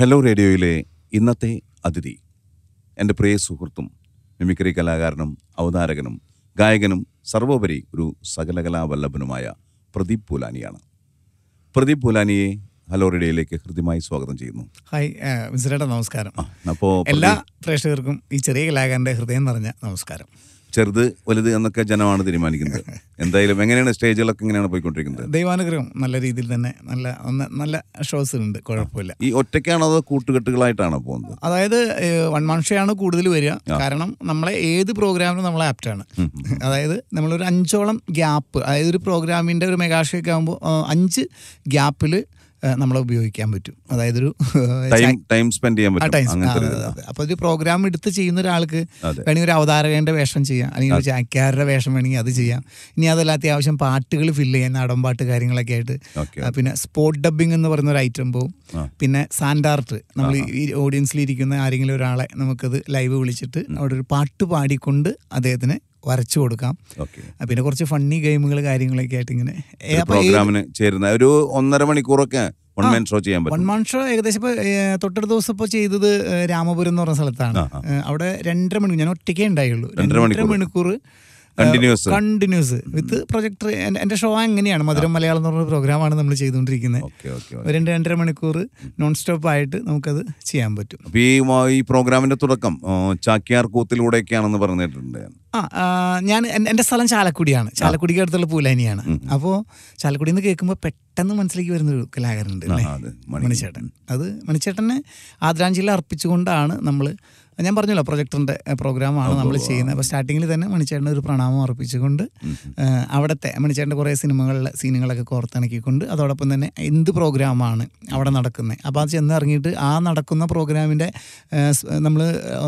Hello റേഡിയോയിലെ ഇന്നത്തെ അതിഥി എൻ്റെ പ്രിയ സുഹൃത്തും മിമിക്രി കലാകാരനും അവതാരകനും ഗായകനും സർവോപരി ഒരു സകലകലാവല്ലഭനുമായ പ്രദീപ് പൂലാനിയാണ് പ്രദീപ് പൂലാനിയെ ഹലോ റേഡിയോയിലേക്ക് ഹൃദ്യമായി സ്വാഗതം ചെയ്യുന്നു ഹായ് മിസ്റ്ററേട്ടാ നമസ്കാരം ആ അപ്പോൾ എല്ലാ പ്രേക്ഷകർക്കും ഈ ചെറിയ കലാകാരന്റെ ഹൃദയം നിറഞ്ഞ നമസ്കാരം ചെറുത് വലുത് എന്നൊക്കെ ജനമാണ് തീരുമാനിക്കുന്നത് എന്തായാലും എങ്ങനെയാണ് സ്റ്റേജുകളൊക്കെ എങ്ങനെയാണ് പോയിക്കൊണ്ടിരിക്കുന്നത് ദൈവാനുഗ്രഹം നല്ല രീതിയിൽ തന്നെ നല്ല ഒന്ന് നല്ല ഷോസ് ഉണ്ട് കുഴപ്പമില്ല ഈ ഒറ്റയ്ക്കാണോ അതോ കൂട്ടുകെട്ടുകളായിട്ടാണോ പോകുന്നത് അതായത് വൺ മൺ ഷോ ആണ് കൂടുതൽ വരിക കാരണം നമ്മളെ ഏത് പ്രോഗ്രാമിനും നമ്മളെ ആപ്റ്റാണ് അതായത് നമ്മളൊരു അഞ്ചോളം ഗ്യാപ്പ് അതായത് ഒരു പ്രോഗ്രാമിൻ്റെ ഒരു മെഗാ ഷോ ഒക്കെ ആകുമ്പോൾ അഞ്ച് ഗ്യാപ്പിൽ നമ്മളെ ഉപയോഗിക്കാൻ പറ്റും അതായത് ഒരു ടൈം ടൈം സ്പെൻഡ് ചെയ്യാൻ ആ പറ്റും ടൈം അങ്ങനത്തെ ഒരു ഇതാ. അപ്പോൾ ഒരു പ്രോഗ്രാം എടുത്ത് ചെയ്യുന്ന ഒരാൾക്ക് അതെ. വേണമെങ്കിൽ ഒരു അവതാരകന്റെ വേഷം ചെയ്യാം അല്ലെങ്കിൽ ഒരു ചാക്യാരുടെ വേഷം വേണമെങ്കിൽ അത് ചെയ്യാം ഇനി അതല്ല അത്യാവശ്യം പാട്ടുകൾ ഫില്ല് ചെയ്യാൻ നാടൻ പാട്ട് കാര്യങ്ങളൊക്കെ ആയിട്ട് ഓക്കെ ആ, പിന്നെ സ്പോട്ട് ഡബിങ് എന്ന് പറയുന്ന ഒരു ഐറ്റം പോവും ആ. പിന്നെ സാൻഡാർട്ട് നമ്മൾ ഈ ഓഡിയൻസിൽ ഇരിക്കുന്ന ആരെങ്കിലും ഒരാളെ നമുക്കത് ലൈവ് വിളിച്ചിട്ട് അവിടെ ഒരു പാട്ട് പാടിക്കൊണ്ട് അദ്ദേഹത്തിന് വരച്ചു കൊടുക്കാം ഓക്കെ ആ, പിന്നെ കുറച്ച് ഫണ്ണി ഗെയിമുകൾ കാര്യങ്ങളൊക്കെ ആയിട്ട് ഇങ്ങനെ ഏ, ഒരു അപ്പൊ ഈ പ്രോഗ്രാമിന് ചേരുന്ന ഒരു ഒന്നര മണിക്കൂറൊക്കെ വൺ മാൻ ഷോ ചെയ്യാൻ വൺ പറ്റും മൺ ഷോ ഏകദേശം ഇപ്പോൾ തൊട്ടടുത്ത ദിവസം ഇപ്പോൾ ചെയ്തത് ഏ, രാമപുരം എന്ന് പറഞ്ഞ സ്ഥലത്താണ് ആ, ആ. ഏ, അവിടെ രണ്ടര മണിക്കൂർ ഞാൻ ഒറ്റയ്ക്കേ ഉണ്ടായുള്ളൂ രണ്ടര മണിക്കൂർ. മണിക്കൂർ Continuous. കണ്ടിന്യൂസ് വിത്ത് പ്രൊജക്ടർ എൻ്റെ ഷോ എങ്ങനെയാണ് മധുരം മലയാളം എന്ന് പറഞ്ഞ പ്രോഗ്രാമാണ് നമ്മൾ ചെയ്തുകൊണ്ടിരിക്കുന്നത് ഓക്കെ ഓക്കെ ഒരു രണ്ട് രണ്ടര മണിക്കൂർ നോൺ സ്റ്റോപ്പ് ആയിട്ട് നമുക്കത് ചെയ്യാൻ പറ്റും അപ്പൊ ഈ മ- ഈ പ്രോഗ്രാമിന്റെ തുടക്കം ആ, ചാക്യാർ കൂത്തിലൂടെയൊക്കെയാണെന്ന് പറഞ്ഞിട്ടുണ്ട് ഞാൻ. ആ ആ, ഞാൻ എൻ- എൻ്റെ സ്ഥലം ചാലക്കുടിയാണ് ചാലക്കുടിക്ക് അടുത്തുള്ള പൂലാനിയാണ് അപ്പോൾ ചാലക്കുടി എന്ന് കേൾക്കുമ്പോൾ പെട്ടെന്ന് മനസ്സിലേക്ക് വരുന്നൊരു കലാകാരനുണ്ട് ആ, അല്ലേ അതെ മണി. മണിച്ചേട്ടൻ അത് മണിച്ചേട്ടനെ ആദരാഞ്ജലി അർപ്പിച്ചുകൊണ്ടാണ് നമ്മൾ ഞാൻ പറഞ്ഞല്ലോ പ്രൊജക്ടറിൻ്റെ പ്രോഗ്രാമാണ് നമ്മൾ ചെയ്യുന്നത് അപ്പോൾ സ്റ്റാർട്ടിങ്ങിൽ തന്നെ മണിച്ചേട്ടന് ഒരു പ്രണാമം അർപ്പിച്ചുകൊണ്ട് ആ, അവിടുത്തെ മണിച്ചേട്ടൻ്റെ കുറേ സിനിമകളിലെ സീനുകളൊക്കെ കോർത്തിണക്കിക്കൊണ്ട് അതോടൊപ്പം തന്നെ എന്ത് പ്രോഗ്രാമാണ് അവിടെ നടക്കുന്നത് അപ്പോൾ അത് ചെന്ന് ഇറങ്ങിയിട്ട് ആ നടക്കുന്ന പ്രോഗ്രാമിൻ്റെ നമ്മൾ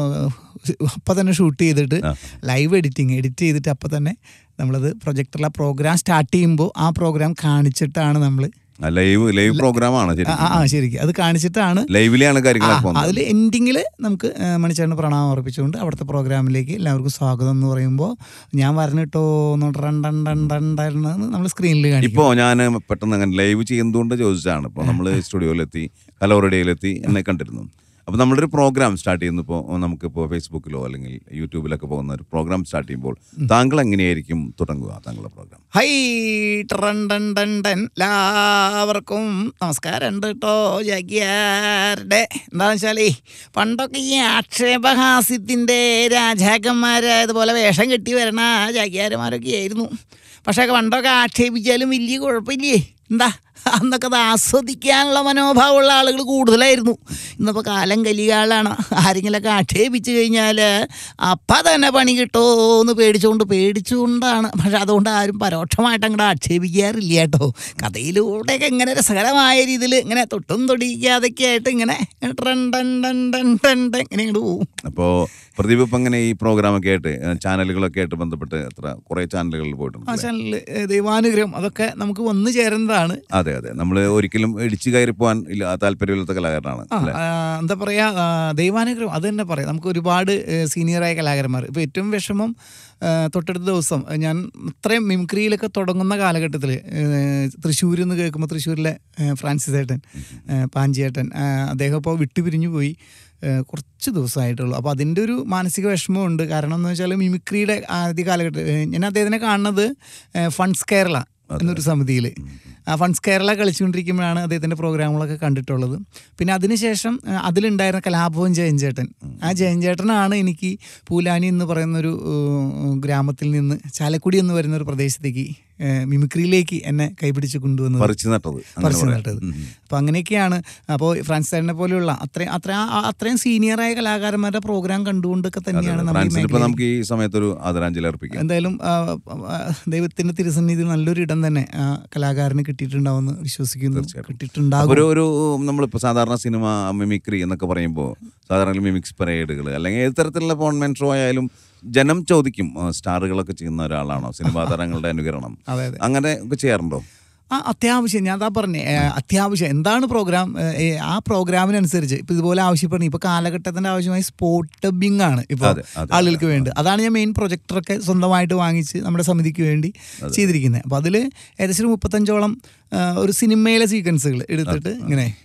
അപ്പം തന്നെ ഷൂട്ട് ചെയ്തിട്ട് ലൈവ് എഡിറ്റിംഗ് എഡിറ്റ് ചെയ്തിട്ട് അപ്പം തന്നെ നമ്മളത് പ്രൊജക്ടറിലെ പ്രോഗ്രാം സ്റ്റാർട്ട് ചെയ്യുമ്പോൾ ആ പ്രോഗ്രാം കാണിച്ചിട്ടാണ് നമ്മൾ ആ, ലൈവ് ലൈവ് പ്രോഗ്രാമാണ് ശരി ആ ആ ശരിക്കും അത് കാണിച്ചിട്ടാണ് ലൈവിലെയാണ് കാര്യങ്ങളൊക്കെ പോകുന്നത് അതിൽ എൻഡിങ്ങിൽ നമുക്ക് ആ, മണിച്ചേട്ടന് പ്രണാമം അർപ്പിച്ചുകൊണ്ട് അവിടുത്തെ പ്രോഗ്രാമിലേക്ക് എല്ലാവർക്കും സ്വാഗതം എന്ന് പറയുമ്പോൾ ഞാൻ പറഞ്ഞിട്ടോ നമ്മൾ സ്ക്രീനിൽ കാണിക്കും ഇപ്പോ ഞാൻ പെട്ടെന്ന് അങ്ങനെ ലൈവ് ചെയ്യുന്നതുകൊണ്ട് ചോദിച്ചതാണ് ഇപ്പോൾ നമ്മൾ സ്റ്റുഡിയോയിലെത്തി ഹലോ റേഡിയോയിലെത്തി എന്നെ കണ്ടിരുന്നു അപ്പോൾ നമ്മളൊരു പ്രോഗ്രാം സ്റ്റാർട്ട് ചെയ്യുന്നു ഇപ്പോൾ നമുക്കിപ്പോൾ ഫേസ്ബുക്കിലോ അല്ലെങ്കിൽ യൂട്യൂബിലൊക്കെ പോകുന്ന ഒരു പ്രോഗ്രാം സ്റ്റാർട്ട് ചെയ്യുമ്പോൾ താങ്കൾ എങ്ങനെയായിരിക്കും തുടങ്ങുക താങ്കളുടെ പ്രോഗ്രാം ഹൈ ടറൻ ടൺ ടൺ ടൺ എല്ലാവർക്കും നമസ്കാരം ഉണ്ട് കേട്ടോ ജഗ്യാരുടെ എന്താണെന്ന് വെച്ചാലേ പണ്ടൊക്കെ ഈ ആക്ഷേപഹാസ്യത്തിൻ്റെ രാജാക്കന്മാർ അതുപോലെ വേഷം കെട്ടി വരണ ജഗ്യാരന്മാരൊക്കെ ആയിരുന്നു പക്ഷേ പണ്ടൊക്കെ ആക്ഷേപിച്ചാലും വലിയ കുഴപ്പമില്ലേ എന്താ അന്നൊക്കെ അത് ആസ്വദിക്കാനുള്ള മനോഭാവമുള്ള ആളുകൾ കൂടുതലായിരുന്നു ഇന്നിപ്പോൾ കാലം കലികാലാണ് ആരെങ്കിലൊക്കെ ആക്ഷേപിച്ചു കഴിഞ്ഞാൽ അപ്പം തന്നെ പണി കിട്ടുമോ എന്ന് പേടിച്ചുകൊണ്ട് പേടിച്ചുകൊണ്ടാണ് പക്ഷെ അതുകൊണ്ട് ആരും പരോക്ഷമായിട്ട് അങ്ങോട്ട് ആക്ഷേപിക്കാറില്ല കേട്ടോ കഥയിലൂടെയൊക്കെ ഇങ്ങനെ രസകരമായ രീതിയിൽ ഇങ്ങനെ തൊട്ടും തൊടിക്കാതൊക്കെ ആയിട്ട് ഇങ്ങനെ ടൺ ടൺ ടൺ ടൺ ടൺ ടൺ ഇങ്ങനെ ഇങ്ങോട്ട് പോകും അപ്പോൾ പ്രദീപ് ഇപ്പം എങ്ങനെ ഈ പ്രോഗ്രാമൊക്കെ ആയിട്ട് ഏ, ചാനലുകളൊക്കെ ആയിട്ട് ബന്ധപ്പെട്ട് എത്ര കുറേ ചാനലുകളിൽ ആ പോയിട്ടുണ്ട് ചാനലിൽ ദൈവാനുഗ്രഹം അതൊക്കെ നമുക്ക് വന്നു ചേരുന്നതാണ് അതെ അതെ നമ്മൾ ഒരിക്കലും ഇടിച്ചു കയറി പോകാൻ ഇല്ല താല്പര്യമില്ലാത്ത കലാകാരനാണ് ആ, അല്ലേ ആ, എന്താ പറയുക ദൈവാനുഗ്രഹം അത് തന്നെ പറയാം നമുക്ക് ഒരുപാട് ഏഹ്, സീനിയറായ കലാകാരന്മാർ ഇപ്പോൾ ഏറ്റവും വിഷമം ഏഹ്, തൊട്ടടുത്ത ദിവസം ഏഹ്, ഞാൻ ഇത്രയും മിമിക്രിയിലൊക്കെ തുടങ്ങുന്ന കാലഘട്ടത്തിൽ തൃശ്ശൂർ എന്ന് കേൾക്കുമ്പോൾ തൃശ്ശൂരിലെ ഏഹ്, ഫ്രാൻസിസ് ഏട്ടൻ ഏഹ്, പാഞ്ചിയേട്ടൻ ഏഹ്, അദ്ദേഹം ഇപ്പോൾ വിട്ടുപിരിഞ്ഞു പോയി ഏഹ്, കുറച്ച് ദിവസമായിട്ടുള്ളൂ അപ്പോൾ അതിൻ്റെ ഒരു മാനസിക വിഷമമുണ്ട് കാരണം എന്ന് വെച്ചാൽ മിമിക്രിയുടെ ആദ്യ കാലഘട്ടം ഏഹ്, ഞാൻ അദ്ദേഹത്തിനെ കാണുന്നത് ഏഹ്, ഫണ്ട്സ് കേരള എന്നൊരു സമിതിയിൽ ആ ഫണ്ട്സ് കേരള കളിച്ചുകൊണ്ടിരിക്കുമ്പോഴാണ് അദ്ദേഹത്തിൻ്റെ പ്രോഗ്രാമുകളൊക്കെ കണ്ടിട്ടുള്ളത് പിന്നെ അതിനുശേഷം ആ, അതിലുണ്ടായിരുന്ന കലാഭവൻ ജയൻചേട്ടൻ ആ ജയൻചേട്ടനാണ് എനിക്ക് പൂലാനി എന്ന് പറയുന്നൊരു ഏഹ്, ഗ്രാമത്തിൽ നിന്ന് ചാലക്കുടി എന്ന് പറയുന്ന ഒരു പ്രദേശത്തേക്ക് ഏഹ്, മിമിക്രിയിലേക്ക് എന്നെ കൈപിടിച്ച് കൊണ്ടുവന്നത് പറിച്ചു നട്ടത് അങ്ങനെ പറിച്ചു പറയാം. നട്ടത് ഉം, ഉം. അപ്പോൾ അങ്ങനെയൊക്കെയാണ് അപ്പോൾ ഫ്രാൻസ് സാറിനെ പോലെയുള്ള അത്രയും അത്ര ആ- അത്രയും സീനിയറായ കലാകാരന്മാരുടെ പ്രോഗ്രാം കണ്ടുകൊണ്ടൊക്കെ തന്നെയാണ് നമ്മൾ ഈ ഫ്രാൻസിന് ഇപ്പൊ മേഖലയിൽ നമുക്ക് ഈ സമയത്തൊരു ആദരാഞ്ജലി അർപ്പിക്കാം എന്തായാലും ആ, ആ, ദൈവത്തിന്റെ തിരുസന്നിധി നല്ലൊരു ഇടം തന്നെ ആ കലാകാരന് കിട്ടിയിട്ടുണ്ടാവുമെന്ന് വിശ്വസിക്കുന്നു തീർച്ചയായിട്ടും. കിട്ടിയിട്ടുണ്ടാകും ഒരു ഒരു നമ്മളിപ്പോൾ സാധാരണ സിനിമ മിമിക്രി എന്നൊക്കെ പറയുമ്പോൾ സാധാരണ മിമിക്സ് പരേഡുകൾ അല്ലെങ്കിൽ ഏത് തരത്തിലുള്ള ഫോൺമെൻ ഷോ ആയാലും ജനം ചോദിക്കും ആ, സ്റ്റാറുകളൊക്കെ ചെയ്യുന്ന ഒരാളാണോ സിനിമാ താരങ്ങളുടെ അനുകരണം അതെ അതെ അങ്ങനെ ഒക്കെ ചെയ്യാറുണ്ടോ ആ അത്യാവശ്യം ഞാൻ അതാ പറഞ്ഞേ ഏ, അത്യാവശ്യം എന്താണ് പ്രോഗ്രാം ഏ, ഏ, ആ പ്രോഗ്രാമിനനുസരിച്ച് ഇപ്പൊ ഇതുപോലെ ആവശ്യപ്പെടുന്നത് ഇപ്പൊ കാലഘട്ടത്തിന്റെ ആവശ്യമായി സ്പോട്ട് ഡബിംഗ് ആണ് ഇപ്പൊ അതെ, അതെ, ആളുകൾക്ക് വേണ്ടി അതാണ് ഞാൻ മെയിൻ പ്രൊജക്ടറൊക്കെ സ്വന്തമായിട്ട് വാങ്ങിച്ച് നമ്മുടെ സമിതിക്ക് വേണ്ടി ചെയ്തിരിക്കുന്നത് അപ്പൊ അതിൽ ഏകദേശം ഒരു മുപ്പത്തഞ്ചോളം ആ, ഒരു സിനിമയിലെ സീക്വൻസുകൾ എടുത്തിട്ട് ഇങ്ങനെ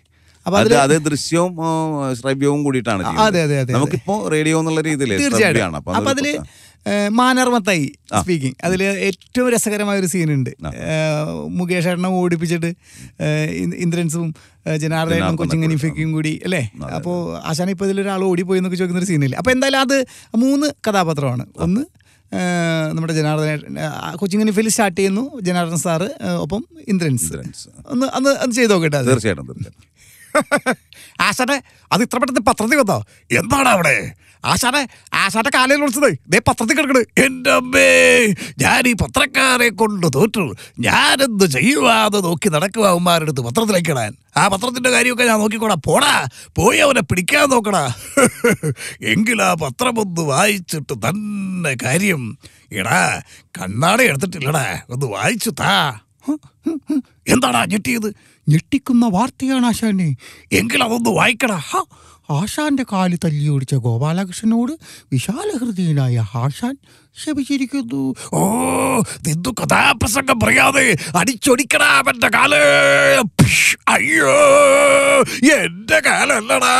അപ്പൊ അത് അതില് അത് ദൃശ്യവും ആ, ശ്രവ്യവും കൂടിയിട്ടാണ് അതെ അതെ അതെ അതെ നമുക്കിപ്പോ റേഡിയോ എന്നുള്ള രീതിയിൽ തീർച്ചയായിട്ടും അപ്പൊ അതില് ഏഹ്, മാനർമത്തായി സ്പീക്കിംഗ് അതിൽ ഏറ്റവും രസകരമായ ഒരു സീനുണ്ട് മുകേഷ് ഏട്ടനെ ഓടിപ്പിച്ചിട്ട് ഏഹ്, ഇ- ഇന്ദ്രൻസും ഏഹ്, ജനാർദ്ദനും ജനാർദ്ദനെ കൊച്ചിങ്ങനിഫയ്ക്കും കൂടി അല്ലേ അപ്പോൾ ആശാന ഇപ്പോൾ ഇതിലൊരാൾ ഓടിപ്പോയി എന്നൊക്കെ ചോദിക്കുന്ന ഒരു സീനില്ല അപ്പോൾ എന്തായാലും അത് മൂന്ന് കഥാപാത്രമാണ് ഒന്ന് ഏഹ്, നമ്മുടെ ജനാർദ്ദന കൊച്ചിങ്ങനിഫയിൽ സ്റ്റാർട്ട് ചെയ്യുന്നു ജനാർദ്ദൻ സാറ് ഏഹ്, ഒപ്പം ഇന്ദ്രൻസ് ഇന്ദ്രൻസ്. ഒന്ന് അന്ന് അത് ചെയ്ത് നോക്കട്ടെ അത് തീർച്ചയായിട്ടും തീർച്ചയായിട്ടും ആശാനെ അത് ഇത്ര പെട്ടെന്ന് പത്രത്തിൽ വന്നോ എന്താണ് അവിടെ ആശാനെ ആശാന്റെ കാലയിൽ വിളിച്ചത് ദേ പത്രത്തിൽ കിടക്കണ് എന്റെ അമ്മേ ഞാൻ ഈ പത്രക്കാരെ കൊണ്ട് തോറ്റു ഞാനെന്ത് ചെയ്യുവാന്ന് നോക്കി നടക്കുക അവന്മാരെടുത്ത് പത്രത്തിലേക്ക് ഇടാൻ ആ പത്രത്തിന്റെ കാര്യമൊക്കെ ഞാൻ നോക്കിക്കോടാ പോടാ പോയി അവനെ പിടിക്കാൻ നോക്കടാ എങ്കിൽ ആ പത്രം ഒന്ന് വായിച്ചിട്ട് തന്നെ കാര്യം എടാ കണ്ണാടി എടുത്തിട്ടില്ലടാ ഒന്ന് വായിച്ചു താ എന്താടാ ഞെട്ടിയത് ഞെട്ടിക്കുന്ന വാർത്തയാണ് ആശാനെ എങ്കിൽ അതൊന്ന് വായിക്കടാ ഹ, ആശാന്റെ കാല് തല്ലി ഓടിച്ച ഗോപാലകൃഷ്ണനോട് വിശാലഹൃദയനായ ആശാൻ ശപിച്ചിരിക്കുന്നു ഓ നിന്നു കഥാപ്രസംഗം പറയാതെ അടിച്ചൊടിക്കടാ എന്റെ കാല് പിഷ്, അയ്യോ എന്റെ കാലല്ലടാ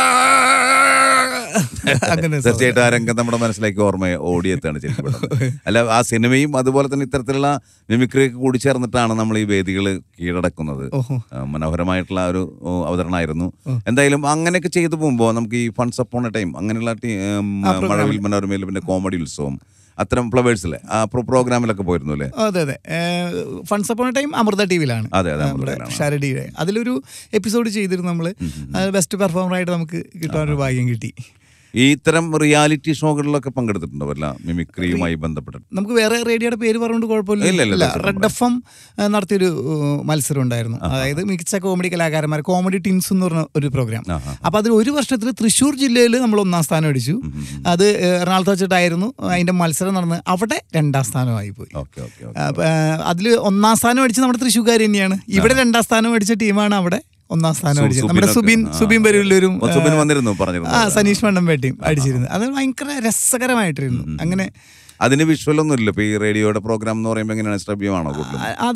അങ്ങനെ തീർച്ചയായിട്ടും ആ രംഗം നമ്മുടെ മനസ്സിലേക്ക് ഓർമ്മ ഓടിയെത്താണ് ശരിക്കും പെട്ടെന്ന്. അല്ല ആ സിനിമയും അതുപോലെ തന്നെ ഇത്തരത്തിലുള്ള മിമിക്രി ഒക്കെ കൂടി ചേർന്നിട്ടാണ് നമ്മൾ ഈ വേദികൾ കീഴടക്കുന്നത് ഓഹോ ആ, മനോഹരമായിട്ടുള്ള ആ ഒരു ഓ, അവതരണമായിരുന്നു എന്തായാലും അങ്ങനെയൊക്കെ ചെയ്തു പോകുമ്പോൾ നമുക്ക് ഈ ഫൺസ് അപ്പോൺ എ ടൈം അങ്ങനെയുള്ള ടി- ഉം, മഴവിൽ മനോരമയിൽ പിന്നെ കോമഡി ഉത്സവം അത്തരം ഫ്ലവേഴ്സിലെ ആ പ്രോ- പ്രോഗ്രാമിലൊക്കെ പോയിരുന്നു അല്ലേ അതെ അതെ once upon time Amrita T വിയിലാണ് അതെ, അതെ, അമൃത നമ്മുടെ ടിവിയിലാണ്. ഷാരടിയുടെ അതിലൊരു എപ്പിസോഡ് ചെയ്തിരുന്നു നമ്മൾ ബെസ്റ്റ് പെർഫോമറായിട്ട് നമുക്ക് കിട്ടാനൊരു ഭാഗ്യം കിട്ടി ഈ ഇത്തരം റിയാലിറ്റി ഷോകളിലൊക്കെ പങ്കെടുത്തിട്ടുണ്ടോ വല്ല മിമിക്രിയുമായി ബന്ധപ്പെട്ടിട്ട് നമുക്ക് വേറെ റേഡിയോയുടെ പേര് പറഞ്ഞുകൊണ്ട് ഇല്ല, ഇല്ല, കുഴപ്പമില്ല തീർച്ചയായിട്ടും റെഡ് എഫ് എം നടത്തിയൊരു ഏഹ്, മത്സരം ഉണ്ടായിരുന്നു അതായത് മികച്ച കോമഡി കലാകാരന്മാർ കോമഡി ടീംസ് എന്ന് പറഞ്ഞ ഒരു പ്രോഗ്രാം ആഹാ. അപ്പൊ അതിൽ ഒരു വർഷത്തിൽ തൃശ്ശൂർ ജില്ലയിൽ നമ്മൾ ഒന്നാം സ്ഥാനം അടിച്ചു അത് ഏഹ്, എറണാകുളത്ത് വെച്ചിട്ടായിരുന്നു അതിന്റെ മത്സരം നടന്ന് അവിടെ രണ്ടാം സ്ഥാനമായി പോയി ഓക്കെ ഓക്കെ അതിൽ ഒന്നാം സ്ഥാനം അടിച്ച് നമ്മുടെ തൃശ്ശൂർക്കാർ തന്നെയാണ് ഇവിടെ രണ്ടാം സ്ഥാനം അടിച്ച ടീമാണ് അവിടെ ഒന്നാം സ്ഥാനം സു- അടിച്ചത് നമ്മുടെ സുബിനൊക്കെ. സുബിൻ ആ, സുബിൻ പെരൂരിലൊരു ഓ, സുബിൻ വന്നിരുന്നു പറഞ്ഞിരുന്നു ആ സനീഷ് മണ്ണമ്പേട്ടയും അടിച്ചിരുന്നു അത് ഭയങ്കര രസകരമായിട്ടിരുന്നു അങ്ങനെ അതിന് വിഷ്വൽ ഒന്നും ഇല്ല ഇപ്പൊ ഈ റേഡിയോയുടെ പ്രോഗ്രാം എന്ന് പറയുമ്പോൾ എങ്ങനെയാണ് ശ്രവ്യമാണോ കൂടുതലും അ- അത്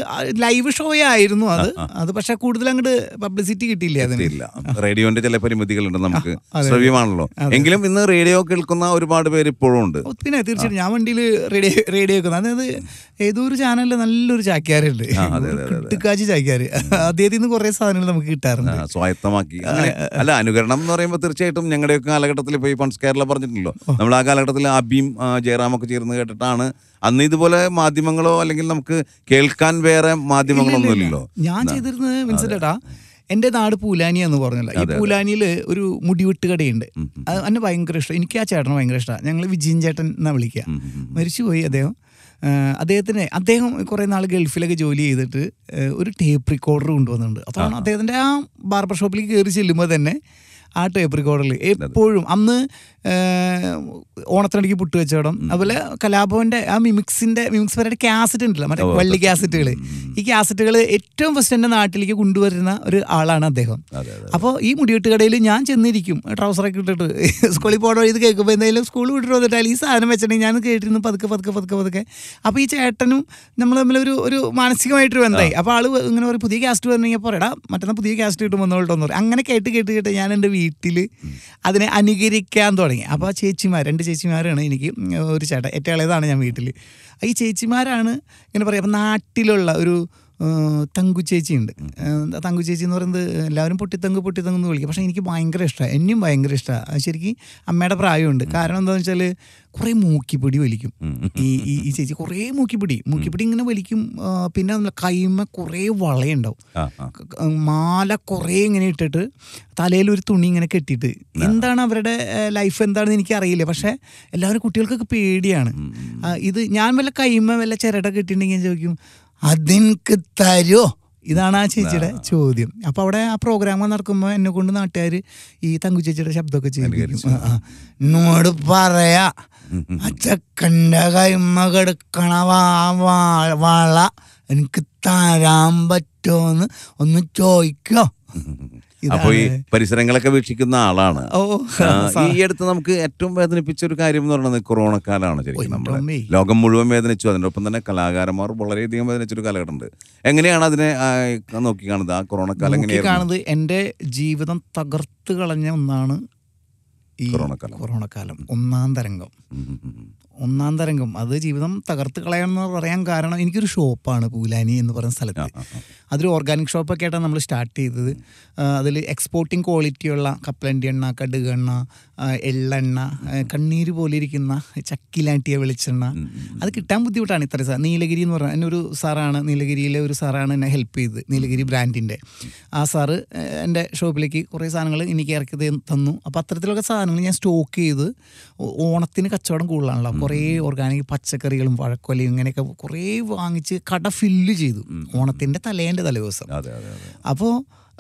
ലൈവ് ഷോ ആയിരുന്നു അത് അത് പക്ഷെ കൂടുതൽ അങ്ങോട്ട് പബ്ലിസിറ്റി കിട്ടിയില്ല അതിന് ഇല്ല റേഡിയോന്റെ ചില പരിമിതികളുണ്ട് നമുക്ക് ശ്രവ്യമാണല്ലോ എങ്കിലും ഇന്ന് റേഡിയോ കേൾക്കുന്ന ഒരുപാട് പേര് ഇപ്പോഴും ഉണ്ട് ഓ, പിന്നെ തീർച്ചയായിട്ടും ഞാൻ വണ്ടിയിൽ റേഡിയോ റേഡിയോ വെക്കുന്നത് അതായത് ഏതോ ഒരു ചാനലിൽ നല്ലൊരു ചാക്യാരുണ്ട് കിട്ടുക്കാച്ചി ചാക്യാര് അദ്ദേഹത്തിൽ നിന്ന് കുറെ സാധനങ്ങൾ നമുക്ക് കിട്ടാറുണ്ട് ആ, സ്വായത്തമാക്കി അങ്ങനെ അല്ല അനുകരണം എന്ന് പറയുമ്പോൾ തീർച്ചയായിട്ടും ഞങ്ങളുടെയൊക്കെ കാലഘട്ടത്തിൽ ഇപ്പോൾ ഈ ഫണ്ട്സ് കേരള പറഞ്ഞിട്ടുണ്ടല്ലോ നമ്മൾ ആ കാലഘട്ടത്തിൽ അബിയും ആ, ജയറാമൊക്കെ ചേർന്ന് കേട്ടിട്ടാണ് അന്ന് ഇതുപോലെ മാധ്യമങ്ങളോ അല്ലെങ്കിൽ നമുക്ക് കേൾക്കാൻ വേറെ മാധ്യമങ്ങളൊന്നും ഇല്ലല്ലോ ഞാൻ ചെയ്തിരുന്നത് വിൻസെന്റേട്ടാ എൻ്റെ നാട് പൂലാനി എന്ന് പറഞ്ഞല്ലോ ഈ പൂലാനിയിൽ ഒരു മുടിവെട്ട് കടയുണ്ട് അത് എന്നെ ഭയങ്കര ഇഷ്ടം എനിക്ക് ആ ചേട്ടനെ ഭയങ്കര ഇഷ്ടമാണ് ഞങ്ങൾ വിജയൻ ചേട്ടൻ എന്നാ വിളിക്കുക മരിച്ചുപോയി അദ്ദേഹം ആ, അദ്ദേഹത്തിന് അദ്ദേഹം കുറേ നാൾ ഗൾഫിലൊക്കെ ജോലി ചെയ്തിട്ട് ആ, ഒരു ടേപ്പ് റെക്കോർഡർ കൊണ്ടുവന്നിട്ടുണ്ട് അതാണ് അദ്ദേഹത്തിൻ്റെ ആ ബാർബർ ഷോപ്പിലേക്ക് കയറി ചെല്ലുമ്പോൾ തന്നെ ആ ടേപ്പ് റെക്കോർഡറിൽ എപ്പോഴും അന്ന് ആ, ഓണത്തിനടിക്ക് പുട്ട് വെച്ചോടം അതുപോലെ കലാഭവന്റെ ആ മിമിക്സിന്റെ മിമിക്സ് വരെ കാസറ്റ് ഉണ്ടല്ലോ മറ്റേ വള്ളി കാസറ്റുകൾ ഈ കാസറ്റുകൾ ഏറ്റവും ഫസ്റ്റ് എൻ്റെ നാട്ടിലേക്ക് കൊണ്ടുവരുന്ന ഒരു ആളാണ് അദ്ദേഹം അതെ അതെ അപ്പോൾ ഈ മുടിവെട്ട് കടയിൽ ഞാൻ ചെന്നിരിക്കും ട്രൗസറൊക്കെ ഇട്ടിട്ട് സ്കൂളിൽ പോകണ വഴി ഇത് കേൾക്കുമ്പോൾ എന്തെങ്കിലും സ്കൂൾ വിട്ടിട്ട് വന്നിട്ടാൽ ഈ സാധനം വെച്ചിട്ടുണ്ടെങ്കിൽ ഞാൻ കേട്ടിരുന്നു പതുക്കെ പതുക്കെ പതുക്കെ പതുക്കെ അപ്പോൾ ഈ ചേട്ടനും നമ്മൾ തമ്മിലൊരു ഒരു മാനസികമായിട്ടൊരു ബന്ധമായി അപ്പോൾ ആള് ഇങ്ങനെ ഒരു പുതിയ കാസ്റ്റ് വന്നെങ്കിൽ പറയടാ മറ്റന്നാ പുതിയ കാസ്റ്റ് കിട്ടും വന്നോട്ടോ എന്ന് പറയും അങ്ങനെ കേട്ട് കേട്ട് കേട്ട് ഞാൻ എൻ്റെ വീട്ടിൽ അതിനെ അനുകരിക്കാൻ തുടങ്ങി അപ്പോൾ ആ ചേച്ചിമാർ രണ്ട് ചേച്ചിമാരാണ് എനിക്ക് ഒരു ചേട്ടൻ ഏറ്റവും ഇളയതാണ് ഞാൻ വീട്ടിൽ ഈ ചേച്ചിമാരാണ് ഇങ്ങനെ പറയാം അപ്പം നാട്ടിലുള്ള ഒരു ഏഹ് തങ്കു ചേച്ചിയുണ്ട് ഏഹ് തങ്കു ചേച്ചി എന്ന് പറയുന്നത് എല്ലാവരും പൊട്ടിത്തങ്ക് പൊട്ടിത്തങ്ക് എന്ന് വിളിക്കും പക്ഷേ എനിക്ക് ഭയങ്കര ഇഷ്ടമാണ് എന്നെയും ഭയങ്കര ഇഷ്ടമാണ് ശരിക്കും അമ്മയുടെ പ്രായമുണ്ട് കാരണം എന്താണെന്ന് വെച്ചാൽ കുറേ മൂക്കിപ്പിടി വലിക്കും ഈ ഈ ഈ ചേച്ചി കുറേ മൂക്കിപ്പിടി മൂക്കിപ്പിടി ഇങ്ങനെ വലിക്കും ആ, പിന്നെ നമ്മളെ കൈമ കുറേ വളയുണ്ടാവും ആ ആ ക- ക- മാല കുറേ ഇങ്ങനെ ഇട്ടിട്ട് തലയിൽ ഒരു തുണി ഇങ്ങനെ കെട്ടിയിട്ട് എന്താണ് അവരുടെ ലൈഫ് എന്താണെന്ന് എനിക്ക് അറിയില്ല പക്ഷേ എല്ലാവരും കുട്ടികൾക്കൊക്കെ പേടിയാണ് ആ, ഇത് ഞാൻ വല്ല കൈമ വല്ല ചിരട്ട കെട്ടിയിട്ടുണ്ടെങ്കിൽ ഞാൻ ചോദിക്കും അതെനിക്ക് തരുമോ ഇതാണ് ആ ചേച്ചിയുടെ ചോദ്യം അപ്പോൾ അവിടെ ആ പ്രോഗ്രാം നടക്കുമ്പോൾ എന്നെ കൊണ്ട് നാട്ടുകാർ ഈ തങ്കു ചേച്ചിയുടെ ശബ്ദമൊക്കെ ചെയ്യും എന്നോട് പറയാ ആ ചെക്കൻ്റെ കൈമ കിടക്കണ വാ- വാ- വള എനിക്ക് തരാൻ പറ്റുമോന്ന് ഒന്ന് ചോദിക്കോ അപ്പൊ ഈ പരിസരങ്ങളൊക്കെ വീക്ഷിക്കുന്ന ആളാണ് ഓ ആ, ഈ അടുത്ത് നമുക്ക് ഏറ്റവും വേദനിപ്പിച്ച ഒരു കാര്യം എന്ന് പറയുന്നത് കൊറോണ കാലമാണ് ശരിക്കും നമ്മുടെ അമ്മേ. ലോകം മുഴുവൻ വേദനിച്ചു അതിൻ്റെ ഒപ്പം തന്നെ കലാകാരന്മാർ വളരെയധികം വേദനിച്ചൊരു കാലഘട്ടമുണ്ട് എങ്ങനെയാണ് അതിനെ ആ, നോക്കി കാണുന്നത് ആ കൊറോണ കാലം നോക്കി എങ്ങനെയായിരുന്നു കാണുന്നത് എൻ്റെ ജീവിതം തകർത്ത് കളഞ്ഞ ഒന്നാണ് ഈ കൊറോണ കാലം. കൊറോണ കാലം ഒന്നാം തരംഗം ഉം, ഉം, ഉം. ഒന്നാം തരംഗം അത് ജീവിതം തകർത്ത് കളയാമെന്ന് പറയാൻ കാരണം എനിക്കൊരു ഷോപ്പാണ് പൂലാനി എന്ന് പറയുന്ന സ്ഥലത്ത് ആ, ആ. അതൊരു ഓർഗാനിക് ഷോപ്പൊക്കെ ആയിട്ടാണ് നമ്മൾ സ്റ്റാർട്ട് ചെയ്തത് അതിൽ എക്സ്പോർട്ടിംഗ് ക്വാളിറ്റിയുള്ള കപ്പലണ്ടി എണ്ണ കടുക് എണ്ണ ആ, എള്ളെണ്ണ ആ, കണ്ണീര് പോലെ ഇരിക്കുന്ന ചക്കിലാട്ടിയ വെളിച്ചെണ്ണ അത് കിട്ടാൻ ബുദ്ധിമുട്ടാണ് ഇത്ര സാർ നീലഗിരി എന്ന് പറഞ്ഞാൽ എന്നെ ഒരു സാറാണ് നീലഗിരിയിലെ ഒരു സാറാണ് എന്നെ ഹെൽപ്പ് ചെയ്തത് നീലഗിരി ബ്രാൻഡിൻ്റെ ആ സാറ് ഏഹ്, എൻ്റെ ഷോപ്പിലേക്ക് കുറേ സാധനങ്ങൾ എനിക്ക് ഇറക്കി തന്നു- തന്നു അപ്പോൾ അത്തരത്തിലുള്ള സാധനങ്ങൾ ഞാൻ സ്റ്റോക്ക് ചെയ്ത് ഓ- ഓണത്തിന് കച്ചവടം കൂടുതലാണല്ലോ കുറേ ഓർഗാനിക് പച്ചക്കറികളും വഴക്കൊലയും ഇങ്ങനെയൊക്കെ കുറേ വാങ്ങിച്ച് കട ഫില്ല് ചെയ്തു ഓണത്തിൻ്റെ തലേൻ്റെ തലേദിവസം അതെ അതെ അതെ അപ്പോൾ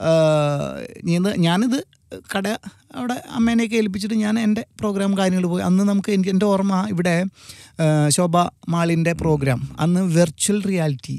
ഇത് ഞാനിത് കട അവിടെ അമ്മേനെയൊക്കെ ഏൽപ്പിച്ചിട്ട് ഞാൻ എൻ്റെ പ്രോഗ്രാം കാര്യങ്ങൾ പോയി അന്ന് നമുക്ക് എനിക്ക് എൻ്റെ ഓർമ്മ ഇവിടെ ആ, ശോഭ മാളിൻ്റെ പ്രോഗ്രാം അന്ന് virtual reality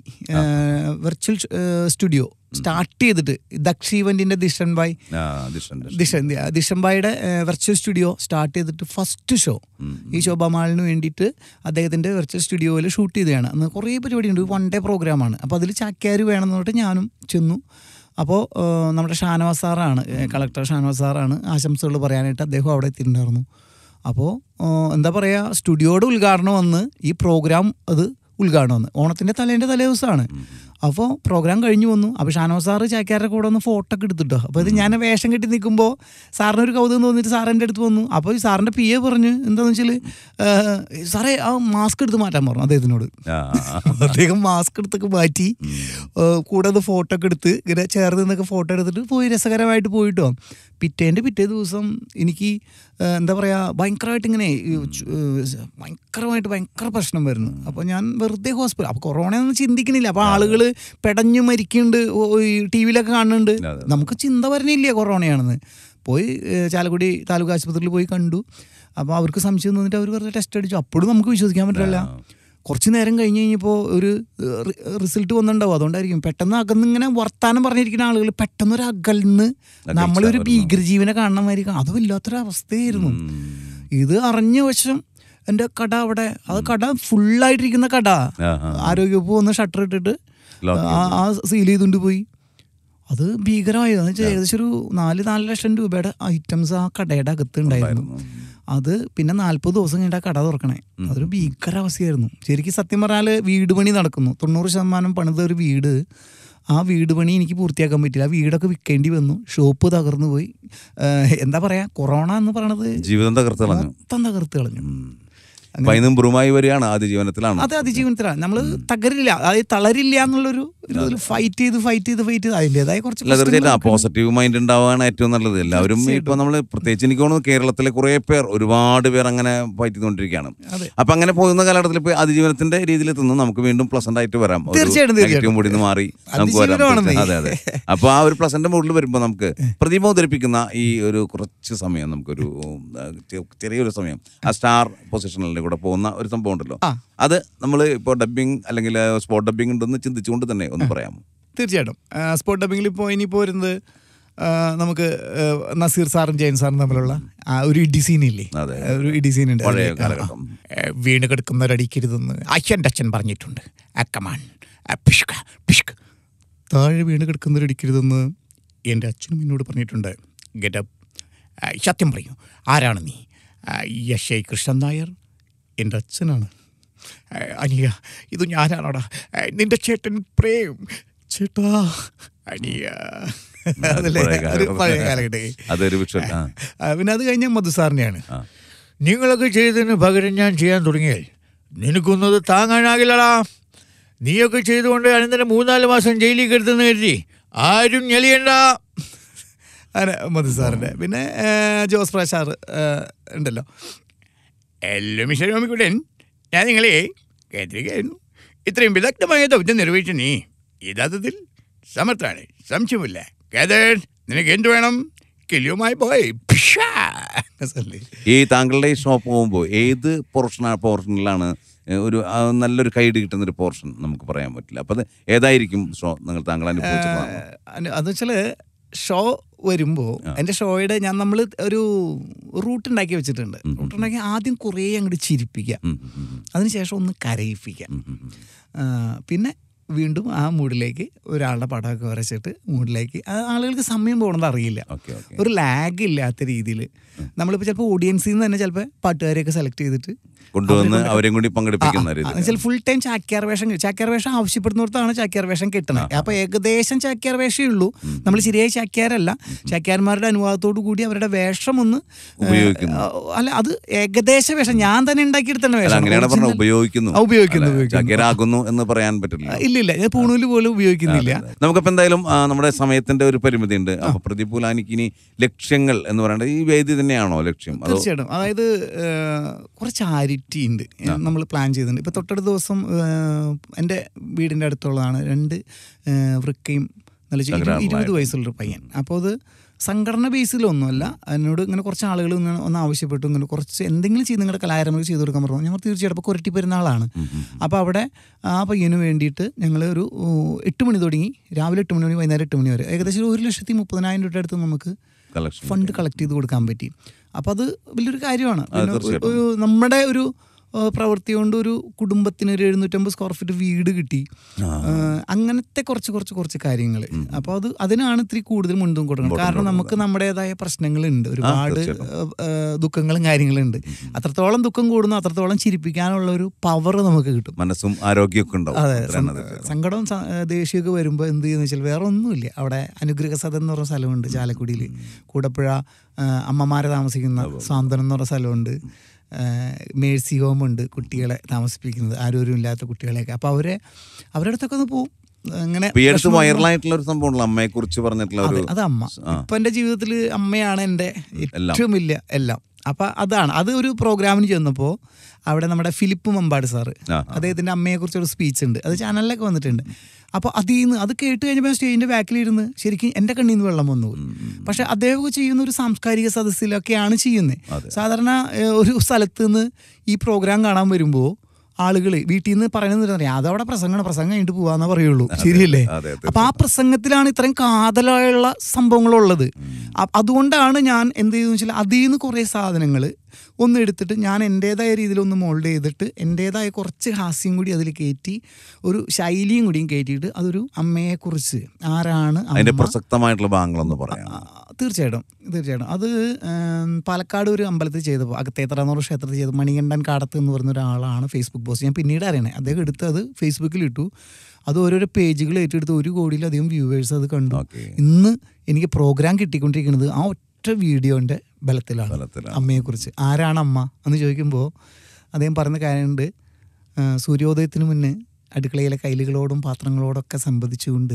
virtual studio start ചെയ്തിട്ട് ദക്ഷ് ഇവൻറ്റിൻ്റെ ദിഷൻ ബൈ ആ ദിഷൻ ദിഷൻ. ദിഷൻ ദിഷംബായുടെ വെർച്വൽ സ്റ്റുഡിയോ സ്റ്റാർട്ട് ചെയ്തിട്ട് ഫസ്റ്റ് ഷോ ഈ ശോഭാമാളിന് വേണ്ടിയിട്ട് അദ്ദേഹത്തിൻ്റെ വെർച്വൽ സ്റ്റുഡിയോയിൽ ഷൂട്ട് ചെയ്തതാണ് അന്ന് കുറേ പരിപാടിയുണ്ട് വൺ ഡേ പ്രോഗ്രാമാണ് അപ്പോൾ അതിൽ ചാക്യാർ വേണമെന്ന് പറഞ്ഞിട്ട് ഞാനും ചെന്നു അപ്പോൾ നമ്മുടെ ഷാനവാസ് സാറാണ് ഏഹ്, കളക്ടർ ഷാനവാസ് സാറാണ് ആശംസകൾ പറയാനായിട്ട് അദ്ദേഹം അവിടെ എത്തിയിട്ടുണ്ടായിരുന്നു അപ്പോൾ എന്താ പറയുക സ്റ്റുഡിയോയുടെ ഉദ്ഘാടനം വന്ന് ഈ പ്രോഗ്രാം അത് ഉദ്ഘാടനം വന്ന് ഓണത്തിൻ്റെ തലേൻ്റെ തലേ ദിവസമാണ് അപ്പോൾ പ്രോഗ്രാം കഴിഞ്ഞു വന്നു അപ്പോൾ ഷാനോ സാറ് ചാക്യാരുടെ കൂടെ ഒന്ന് ഫോട്ടോ ഒക്കെ എടുത്തിട്ടോ അപ്പോൾ ഇത് ഞാൻ വേഷം കെട്ടി നിൽക്കുമ്പോൾ സാറിന് ഒരു കൗതുകം തോന്നിയിട്ട് സാർ എൻ്റെ അടുത്ത് വന്നു അപ്പോൾ ഈ സാറിൻ്റെ പി എ പറഞ്ഞു എന്താണെന്ന് വെച്ചാൽ സാറേ ആ മാസ്ക് എടുത്ത് മാറ്റാൻ പറഞ്ഞു അദ്ദേഹത്തിനോട് ആ, ആ, അദ്ദേഹം മാസ്ക് എടുത്തൊക്കെ മാറ്റി ഏഹ് കൂടെ അത് ഫോട്ടോ ഒക്കെ എടുത്ത് ഇങ്ങനെ ചേർന്ന് നിന്നൊക്കെ ഫോട്ടോ എടുത്തിട്ട് പോയി രസകരമായിട്ട് പോയിട്ടോ പിറ്റേൻ്റെ പിറ്റേ ദിവസം എനിക്ക് ഏഹ് എന്താ പറയുക ഭയങ്കരമായിട്ട് ഇങ്ങനെ ഈ ചു- ഏഹ് ഭയങ്കരമായിട്ട് ഭയങ്കര പ്രശ്നം വരുന്നു അപ്പോൾ ഞാൻ വെറുതെ ഹോസ്പിറ്റൽ അപ്പോൾ കൊറോണയൊന്നും ചിന്തിക്കണില്ല അപ്പോൾ ആളുകൾ പെടഞ്ഞു മരിക്കുന്നുണ്ട് ടി വിയിലൊക്കെ കാണുന്നുണ്ട് അതെ. നമുക്ക് ചിന്ത വരണില്ല കൊറോണയാണെന്ന് പോയി ഏഹ് ചാലക്കുടി താലൂക്ക് ആശുപത്രിയിൽ പോയി കണ്ടു അപ്പോൾ അവർക്ക് സംശയം തോന്നിയിട്ട് അവർ വെറുതെ ടെസ്റ്റ് അടിച്ചു അപ്പോഴും നമുക്ക് വിശ്വസിക്കാൻ പറ്റില്ല കുറച്ച് നേരം കഴിഞ്ഞ് കഴിഞ്ഞപ്പോൾ ഒരു റിസൾട്ട് വന്നിട്ടുണ്ടാവും അതുകൊണ്ടായിരിക്കും പെട്ടെന്ന് അകന്നിങ്ങനെ വർത്താനം പറഞ്ഞിരിക്കുന്ന ആളുകൾ പെട്ടെന്ന് ഒരു അകൽന്ന് നമ്മളൊരു ഭീകരജീവനെ കാണുന്ന മാതിരി കാണും. അത് വല്ലാത്തൊരു അവസ്ഥയായിരുന്നു ഇത് അറിഞ്ഞ വശം എൻ്റെ കട അവിടെ അത് കട ഫുള്ളായിട്ടിരിക്കുന്ന കട ആ, ആ. ആരോഗ്യവകുപ്പ് വന്ന് ഷട്ടർ ഇട്ടിട്ട് Lock ആ ആ സീൽ ചെയ്തുകൊണ്ട് പോയി അത് ഭീകരമായി എന്ന് വെച്ചാൽ ഏകദേശം ഒരു നാല് നാല് ലക്ഷം രൂപയുടെ ഐറ്റംസ് ആ കടയുടെ അകത്ത് ഉണ്ടായിരുന്നു അത് പിന്നെ നാൽപ്പത് ദിവസം കഴിഞ്ഞിട്ട് ആ കട തുറക്കണേ അതൊരു ഭീകരാവസ്ഥയായിരുന്നു ശരിക്കും സത്യം പറഞ്ഞാൽ വീട് പണി നടക്കുന്നു തൊണ്ണൂറ് ശതമാനം പണിത ഒരു വീട് ആ വീട് പണി എനിക്ക് പൂർത്തിയാക്കാൻ പറ്റില്ല ആ വീടൊക്കെ വിൽക്കേണ്ടി വന്നു ഷോപ്പ് തകർന്നു പോയി ഏഹ് എന്താ പറയാ കൊറോണ എന്ന് പറയണത് ജീവിതം തകർത്ത് കളഞ്ഞു മൊത്തം തകർത്ത് കളഞ്ഞു അപ്പൊ അതിനും ബ്രുമായി വരികയാണ് ആദ്യ ജീവനത്തിലാണ് അത് അതിജീവനത്തിലാണ് നമ്മൾ തകരില്ല അതായത് തളരില്ല എന്നുള്ളൊരു ഫൈറ്റ് ചെയ്ത് ഫൈറ്റ് ചെയ്ത് ഫൈറ്റ് ചെയ്ത് അതിൻ്റെതായ കുറച്ച് അല്ല തീർച്ചയായിട്ടും ആ പ്രശ്നങ്ങളൊക്കെ പോസിറ്റീവ് മൈൻഡ് ഉണ്ടാവാണ് ഏറ്റവും നല്ലത് എല്ലാവരും ഇപ്പൊ നമ്മൾ പ്രത്യേകിച്ച് എനിക്ക് തോന്നുന്നു കേരളത്തിലെ കുറെ പേർ ഒരുപാട് പേർ അങ്ങനെ ഫൈറ്റ് ചെയ്തുകൊണ്ടിരിക്കുകയാണ് അതെ. അപ്പൊ അങ്ങനെ പോകുന്ന കാലഘട്ടത്തിൽ ഇപ്പൊ അതിജീവനത്തിന്റെ രീതിയിൽ എത്തുന്നു നമുക്ക് വീണ്ടും പ്ലസന്റ് ആയിട്ട് വരാം ഒരു തീർച്ചയായിട്ടും, negative തീർച്ചയായിട്ടും. മൂഡിൽ നിന്ന് മാറി നമുക്ക് വരാം അതിജീവനമാണെന്നേ. അതെ അതെ അപ്പൊ ആ ഒരു പ്ലസന്റ് മൂഡിൽ വരുമ്പോൾ നമുക്ക് പ്രതിഭ അവതരിപ്പിക്കുന്ന ഈ ഒരു കുറച്ച് സമയം നമുക്കൊരു ഉം, ആ, ചെ- ചെറിയൊരു സമയം ആ സ്റ്റാർ പൊസിഷനിൽ കൂടെ പോകുന്ന ഒരു സംഭവം ഉണ്ടല്ലോ ആ. അത് നമ്മൾ ഇപ്പോൾ ഡബിങ് അല്ലെങ്കിൽ സ്പോട്ട് ഡബിങ് ഉണ്ടെന്ന് ചിന്തിച്ചുകൊണ്ട് തന്നെ ഒന്ന് പറയാമോ തീർച്ചയായിട്ടും സ്പോട്ട് ഡബിങ്ങിൽ ഇപ്പോൾ ഇനിയിപ്പോൾ വരുന്നത് ആ, നമുക്ക് ആ, നസീർ സാറും ജയൻ സാറും തമ്മിലുള്ള ആ ഒരു ഇടി സീനില്ലേ അതെ. ഒരു ഇടി സീൻ ഉണ്ട് പഴയ അതില്, കാലഘട്ടം. ആ, ആ, വീണ് കിടക്കുന്നവരടിക്കരുതെന്ന് അച്ഛൻ്റെ അച്ഛൻ പറഞ്ഞിട്ടുണ്ട് അക്കമാൻ പിഷ്ക പിഷ്ക താഴെ വീണ് കിടക്കുന്നവരടിക്കരുതെന്ന് എൻ്റെ അച്ഛനും എന്നോട് പറഞ്ഞിട്ടുണ്ട് ഗെറ്റപ്പ് സത്യം പറയൂ ആരാണ് നീ ആ, യശയ് കൃഷ്ണൻ നായർ എൻ്റെ അച്ഛനാണ് ആ, അനിയ ഇത് ഞാനാണോടാ ആ, നിന്റെ ചേട്ടൻ പ്രേം ചേട്ടാ അനിയ അതല്ലേ പഴയ ഒരു കാലഘട്ടം. പഴയ കാലഘട്ടം അതൊരു വിഷ്വൽ ആ ആ, പിന്നെ അത് കഴിഞ്ഞ മധുസാറിനെയാണ് ആ. നിങ്ങളൊക്കെ ചെയ്തതിന് പകരം ഞാൻ ചെയ്യാൻ തുടങ്ങിയാൽ നിനക്കൊന്നത് താങ്ങാനാകില്ലടാ നീയൊക്കെ ചെയ്തുകൊണ്ട് അനന്തരം മൂന്നാല് മാസം ജയിലിൽ കിടത്തുന്ന കരുതി ആരും ഞെളിയണ്ട അങ്ങനെ മധു സാറിൻ്റെ പിന്നെ ഏ, ജോസ് പ്രസാർ ഏ, ഉണ്ടല്ലോ എല്ലോ മിസ്റ്റർ ഓമിക്കുട്ടൻ ഞാൻ നിങ്ങളെ കേട്ടിരിക്കുകയായിരുന്നു ഇത്രയും വിദഗ്ധമായ ദൗത്യം നിർവഹിച്ച നീ യഥാർത്ഥത്തിൽ സമർത്ഥാണ് സംശയമില്ല കേതൻ നിനക്ക് എന്ത് വേണം കിലിയുമായി പോയി പിഷാ. അല്ലേ? ഈ താങ്കളുടെ ഈ ഷോപ്പ് പോകുമ്പോൾ ഏത് പോർഷൻ പോർഷനിലാണ് ഒരു ആ, നല്ലൊരു കൈഡ് കിട്ടുന്ന ഒരു പോർഷൻ നമുക്ക് പറയാൻ പറ്റില്ല അപ്പൊ അത് ഏതായിരിക്കും ഷോ നിങ്ങൾ താങ്കൾ അനുഭവിച്ചതാണ് അന് അത് വെച്ചാൽ ഷോ വരുമ്പോൾ എൻ്റെ ഷോയുടെ ഞാൻ നമ്മൾ ഒരു റൂട്ട് ഉണ്ടാക്കി വെച്ചിട്ടുണ്ട് റൂട്ട് ഉണ്ടാക്കി ആദ്യം കുറേ അങ്ങോട്ട് ചിരിപ്പിക്കാം ഉം, ഉം, ഉം, അതിനുശേഷം ഒന്ന് കരയിപ്പിക്കാം ഉം, ഉം, ഉം. ആ, പിന്നെ വീണ്ടും ആ മൂഡിലേക്ക് ഒരാളുടെ പടമൊക്കെ വരച്ചിട്ട് മൂഡിലേക്ക് ആ ആളുകൾക്ക് സമയം പോകണത് അറിയില്ല ഓക്കെ ഓക്കെ ഒരു ലാഗ് ഇല്ലാത്ത രീതിയിൽ നമ്മളിപ്പോൾ ചിലപ്പോൾ ഓഡിയൻസിൽ നിന്ന് തന്നെ ചിലപ്പോൾ പാട്ടുകാരെയൊക്കെ സെലക്ട് ചെയ്തിട്ട് കൊണ്ടുവന്ന് അവരെയും കൂടി പങ്കെടുപ്പിക്കുന്ന രീതി എന്നുവെച്ചാൽ ഫുൾ ടൈം ചാക്യാർ വേഷം കി- ചാക്യാർ വേഷം ആവശ്യപ്പെടുന്നിടത്താണ് ചാക്യാർ വേഷം കിട്ടുന്നത് അപ്പൊ ഏകദേശം ചാക്യാർ വേഷമേ ഉള്ളൂ നമ്മൾ ശരിയായി ചാക്യാരല്ല ചാക്യാർമാരുടെ അനുവാദത്തോടു കൂടി അവരുടെ വേഷം ഒന്ന് ഉപയോഗിക്കുന്നു. ആ, അല്ല അത് ഏകദേശ വേഷം ഞാൻ തന്നെ ഉണ്ടാക്കിയെടുത്ത അല്ല വേഷം അങ്ങനെയാണ് പറഞ്ഞത് ഉപയോഗിക്കുന്നു ആ, ഉപയോഗിക്കുന്നു, അല്ല, ഉപയോഗിക്കുന്നു. ചാക്യാരാകുന്നു എന്ന് പറയാൻ പറ്റില്ല ഇല്ലില്ല ഞാൻ പൂണൂല് പോലും ഉപയോഗിക്കുന്നില്ല നമുക്കപ്പോൾ എന്തായാലും ആ, നമ്മുടെ സമയത്തിന്റെ ഒരു പരിമിതി ഉണ്ട് അപ്പൊ പ്രദീപ് പുലാനിക്ക് ഇനി ലക്ഷ്യങ്ങൾ എന്ന് പറയുന്നത് ഈ വേദി തന്നെയാണോ ലക്ഷ്യം അതോ തീർച്ചയായിട്ടും അതായത് ഏഹ്, കുറച്ച് ചാരിറ്റി ഉണ്ട് നമ്മൾ പ്ലാൻ ചെയ്തിട്ടുണ്ട് ഇപ്പൊ തൊട്ടടുത്ത ദിവസം ഏഹ്, എൻ്റെ വീടിൻ്റെ അടുത്തുള്ളതാണ് രണ്ട് ഏഹ്, വൃക്കയും നല്ല ചെ- ഇരു- ഇരുപത് വയസ്സുള്ളൊരു പയ്യൻ അപ്പോൾ അത് സംഘടന ബേസിലൊന്നുമല്ല എന്നോട് ഇങ്ങനെ കുറച്ച് ആളുകൾ ഇങ്ങനെ ഒന്ന് ആവശ്യപ്പെട്ടു ഇങ്ങനെ കുറച്ച് എന്തെങ്കിലും ചെയ്ത് നിങ്ങളുടെ കലാകാരന്മാർക്ക് ചെയ്തു കൊടുക്കാൻ പറഞ്ഞു ഞങ്ങൾ തീർച്ചയായിട്ടും അപ്പോൾ കുരട്ടി പെരുന്നാളാണ് അപ്പോൾ അവിടെ ആ പയ്യന് വേണ്ടിയിട്ട് ഞങ്ങൾ ഒരു ഊ, എട്ട് മണി തുടങ്ങി രാവിലെ എട്ട് മണി മുതൽ വൈകുന്നേരം എട്ട് മണി വരെ ഏകദേശം ഒരു ഒരു ലക്ഷത്തി മുപ്പതിനായിരം രൂപയുടെ അടുത്ത് നമുക്ക് കളക്ഷൻ ഫണ്ട് കളക്ട് ചെയ്ത് കൊടുക്കാൻ പറ്റി അപ്പോൾ അത് വലിയൊരു കാര്യമാണ് പിന്നെ ഒരു- ഒരു നമ്മുടെ ഒരു ആ, പ്രവൃത്തി കൊണ്ട് ഒരു കുടുംബത്തിന് ഒരു എഴുന്നൂറ്റമ്പത് സ്ക്വയർ ഫീറ്റ് വീട് കിട്ടി ആ, അങ്ങനത്തെ കുറച്ച് കുറച്ച് കുറച്ച് കാര്യങ്ങൾ അപ്പോൾ അത് അതിനാണ് ഇത്തിരി കൂടുതൽ മുൻതൂക്കം കൊടുക്കണം കാരണം നമുക്ക് നമ്മുടേതായ പ്രശ്നങ്ങളുണ്ട് ഒരുപാട് ആ, ദുഃഖങ്ങളും കാര്യങ്ങളുണ്ട് അത്രത്തോളം ദുഃഖം കൂടുന്നു അത്രത്തോളം ചിരിപ്പിക്കാനുള്ള ഒരു പവർ നമുക്ക് കിട്ടും മനസ്സും ആരോഗ്യമൊക്കെ ഉണ്ടാവും അതെ അത്രയാണ് സം- അത്. സങ്കടവും സ- ദേഷ്യമൊക്കെ വരുമ്പോൾ എന്ത് ചെയ്യുന്ന വെച്ചാൽ വേറെ ഒന്നുമില്ല അവിടെ അനുഗ്രഹ സദൻ എന്ന് പറഞ്ഞ സ്ഥലമുണ്ട് ചാലക്കുടിയിൽ കൂടപ്പുഴ ആ, അമ്മമാരെ താമസിക്കുന്ന സാന്ത്വനം എന്ന് പറഞ്ഞ സ്ഥലമുണ്ട് ആ, മേഴ്സി ഹോം ഉണ്ട് കുട്ടികളെ താമസിപ്പിക്കുന്നത് ആരോരും ഇല്ലാത്ത കുട്ടികളെയൊക്കെ അപ്പോൾ അവരെ അവരുടെ അടുത്തൊക്കെ ഒന്ന് പോവും അങ്ങനെ ഇപ്പൊ ഈ അടുത്ത് വൈറലായിട്ടുള്ള ഒരു സംഭവമുള്ള അമ്മയെ കുറിച്ച് പറഞ്ഞിട്ടുള്ള ഒരു അതെ, അത് അമ്മ ഇപ്പൊ എന്റെ ജീവിതത്തിൽ അമ്മയാണ് എന്റെ ഏറ്റവും വലിയ എല്ലാം അപ്പൊ അതാണ് അത് ഒരു പ്രോഗ്രാമിന് ചെന്നപ്പോൾ അവിടെ നമ്മുടെ ഫിലിപ്പ് മമ്പാട് സാറ് ആ, അദ്ദേഹത്തിന്റെ അമ്മയെ കുറിച്ച് ഒരു സ്പീച്ച് ഉണ്ട് അത് ചാനലിലൊക്കെ വന്നിട്ടുണ്ട് അപ്പോൾ അതിൽ നിന്ന് അത് കേട്ട് കഴിഞ്ഞപ്പോൾ സ്റ്റേജിന്റെ ബാക്കിലിരുന്ന് ശരിക്കും എൻ്റെ കണ്ണിൽ നിന്ന് വെള്ളം വന്നു പോയി പക്ഷെ അദ്ദേഹം ചെയ്യുന്ന ഒരു സാംസ്കാരിക സദസ്സിലൊക്കെയാണ് ചെയ്യുന്നത് സാധാരണ ഏഹ്, ഒരു സ്ഥലത്ത് നിന്ന് ഈ പ്രോഗ്രാം കാണാൻ വരുമ്പോൾ ആളുകൾ വീട്ടിൽ നിന്ന് പറയുന്നത് അറിയാം അതവിടെ പ്രസംഗമാണ് പ്രസംഗം കഴിഞ്ഞിട്ട് പോവാന്നേ പറയുള്ളൂ ശരിയല്ലേ അതെ, അപ്പൊ ആ പ്രസംഗത്തിലാണ് ഇത്രയും കാതലായുള്ള സംഭവങ്ങളുള്ളത് അ- അതുകൊണ്ടാണ് ഞാൻ എന്ത് ചെയ്തെന്ന് വെച്ചാൽ അതിൽ നിന്ന് കുറേ സാധനങ്ങൾ ഒന്ന് എടുത്തിട്ട് ഞാൻ എൻ്റെതായ രീതിയിൽ ഒന്ന് മോൾഡ് ചെയ്തിട്ട് എൻ്റെതായ കുറച്ച് ഹാസ്യം കൂടി അതിൽ കയറ്റി ഒരു ശൈലിയും കൂടിയും കയറ്റിയിട്ട് അതൊരു അമ്മയെക്കുറിച്ച് ആരാണ് അതിന്റെ അമ്മ പ്രസക്തമായിട്ടുള്ള ഭാഗങ്ങളൊന്ന് പറയാം ആ, തീർച്ചയായിട്ടും തീർച്ചയായിട്ടും അത് ഉം, പാലക്കാട് ഒരു അമ്പലത്തിൽ ചെയ്തപ്പോൾ അകത്തേത്തറ എന്ന് പറഞ്ഞ ക്ഷേത്രത്തിൽ ചെയ്തു മണികണ്ഠൻ കാടത്ത് എന്ന് പറഞ്ഞ ഒരാളാണ് ഫേസ്ബുക്ക് പോസ്റ്റ് ഞാൻ പിന്നീട് അറിയണേ അദ്ദേഹം എടുത്ത് അത് ഫേസ്ബുക്കിൽ ഇട്ടു അത് ഓരോരോ പേജുകൾ ഏറ്റെടുത്ത് ഒരു കോടിയിലധികം വ്യൂവേഴ്സ് അത് കണ്ടു ഓക്കെ ഇന്ന് എനിക്ക് പ്രോഗ്രാം കിട്ടിക്കൊണ്ടിരിക്കുന്നത് ആ ഒറ്റ വീഡിയോൻ്റെ ബലത്തിലാണ് ഫലത്തിലാണ് അമ്മയെക്കുറിച്ച് ആരാണ് അമ്മ എന്ന് ചോദിക്കുമ്പോൾ അദ്ദേഹം പറയുന്ന കാര്യമുണ്ട് ആ, സൂര്യോദയത്തിന് മുന്നേ അടുക്കളയിലെ കൈലുകളോടും പാത്രങ്ങളോടൊക്കെ സംബന്ധിച്ചുകൊണ്ട്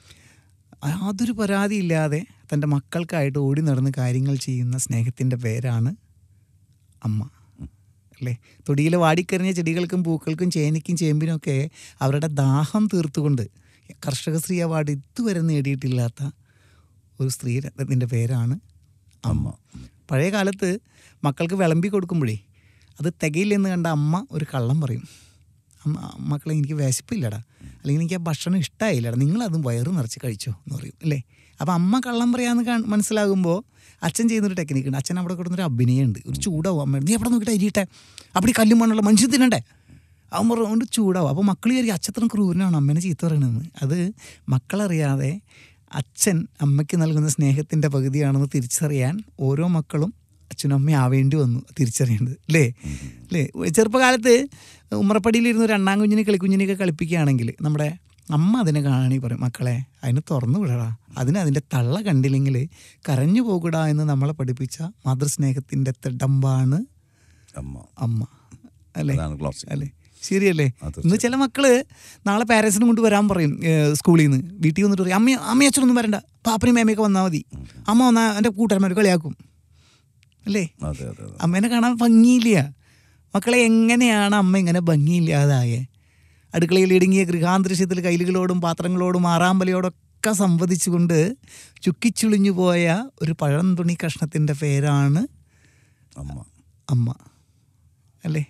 യാതൊരു പരാതിയില്ലാതെ തൻ്റെ മക്കൾക്കായിട്ട് ഓടി നടന്ന് കാര്യങ്ങൾ ചെയ്യുന്ന സ്നേഹത്തിൻ്റെ പേരാണ് അമ്മ അല്ലേ തൊടിയിലെ വാടിക്കരിഞ്ഞ ചെടികൾക്കും പൂക്കൾക്കും ചേനയ്ക്കും ചേമ്പിനും ഒക്കെ അവരുടെ ദാഹം തീർത്തുകൊണ്ട് കർഷക സ്ത്രീ അവാർഡ് ഇതുവരെ നേടിയിട്ടില്ലാത്ത ഒരു സ്ത്രീ രത്നത്തിൻ്റെ പേരാണ് അമ്മ പഴയ കാലത്ത് മക്കൾക്ക് വിളമ്പി കൊടുക്കുമ്പോഴേ അത് തികയില്ലെന്ന് കണ്ട അമ്മ ഒരു കള്ളം പറയും അമ്മ മക്കളെ എനിക്ക് വിശപ്പില്ലടാ അല്ലെങ്കിൽ എനിക്ക് ആ ഭക്ഷണം ഇഷ്ടമായില്ലടാ നിങ്ങളതും വയറ് നിറച്ച് കഴിച്ചോ എന്ന് പറയും അല്ലേ അപ്പം അമ്മ കള്ളം പറയാമെന്ന് കാ മനസ്സിലാകുമ്പോൾ അച്ഛൻ ചെയ്യുന്നൊരു ടെക്നിക്ക് ഉണ്ട് അച്ഛൻ അവിടെ കൊടുക്കുന്നൊരു അഭിനയമുണ്ട് ഒരു ചൂടാവും അമ്മ നീ എവിടെ നോക്കിയിട്ട് അരിയിട്ടെ അവിടെ കല്ലും മണ്ണുള്ള മനുഷ്യൻ തിന്നണ്ടേ അവൻ പറഞ്ഞുകൊണ്ട് ചൂടാവും അപ്പോൾ മക്കൾ വിചാരിക്കും അച്ഛത്രം ക്രൂരനാണ് അമ്മേനെ ചീത്ത പറയണമെന്ന് അത് മക്കളറിയാതെ അച്ഛൻ അമ്മയ്ക്ക് നൽകുന്ന സ്നേഹത്തിൻ്റെ പകുതിയാണെന്ന് തിരിച്ചറിയാൻ ഓരോ മക്കളും അച്ഛനും അമ്മയും ആവേണ്ടി വന്നു തിരിച്ചറിയേണ്ടത് അല്ലേ അല്ലേ ചെറുപ്പകാലത്ത് ഉമ്മറപ്പടിയിലിരുന്ന് ഒരു അണ്ണാൻ കുഞ്ഞിനെ കളിക്കുഞ്ഞിനെയൊക്കെ കളിപ്പിക്കുകയാണെങ്കിൽ നമ്മുടെ അമ്മ അതിനെ കാണുകയാണെങ്കിൽ പറയും മക്കളെ അതിന് തുറന്നു വിടടാ അതിന് അതിൻ്റെ തള്ള കണ്ടില്ലെങ്കിൽ കരഞ്ഞു പോകൂടാ എന്ന് നമ്മളെ പഠിപ്പിച്ച മാതൃസ്നേഹത്തിൻ്റെ തിടമ്പാണ് അമ്മ അമ്മ അല്ലേ അതാണ് ക്ലോസിംഗ് അല്ലേ ശരിയല്ലേ അത് ഇന്ന് ചില മക്കള് നാളെ പാരൻസിനും കൊണ്ട് വരാൻ പറയും ഏഹ് സ്കൂളിൽ നിന്ന് വീട്ടിൽ വന്നിട്ട് പറയും അമ്മ അമ്മ അച്ഛനൊന്നും വരണ്ട പാപ്പനും മേമയൊക്കെ വന്നാൽ മതി അമ്മ വന്നാൽ എൻ്റെ കൂട്ടുകാരന്മാർ കളിയാക്കും അല്ലേ അതെ അതെ അതെ അമ്മേനെ കാണാൻ ഭംഗിയില്ല മക്കളെ എങ്ങനെയാണ് അമ്മ ഇങ്ങനെ ഭംഗിയില്ലാതായേ അടുക്കളയിൽ ഇടുങ്ങിയ ഗൃഹാന്തരീക്ഷത്തിൽ കൈലുകളോടും പാത്രങ്ങളോടും ആറാമ്പലയോടൊക്കെ സംവദിച്ചുകൊണ്ട് ചുക്കിച്ചുളിഞ്ഞു പോയ ഒരു പഴം തുണി കഷ്ണത്തിൻ്റെ പേരാണ് അമ്മ അമ്മ അല്ലേ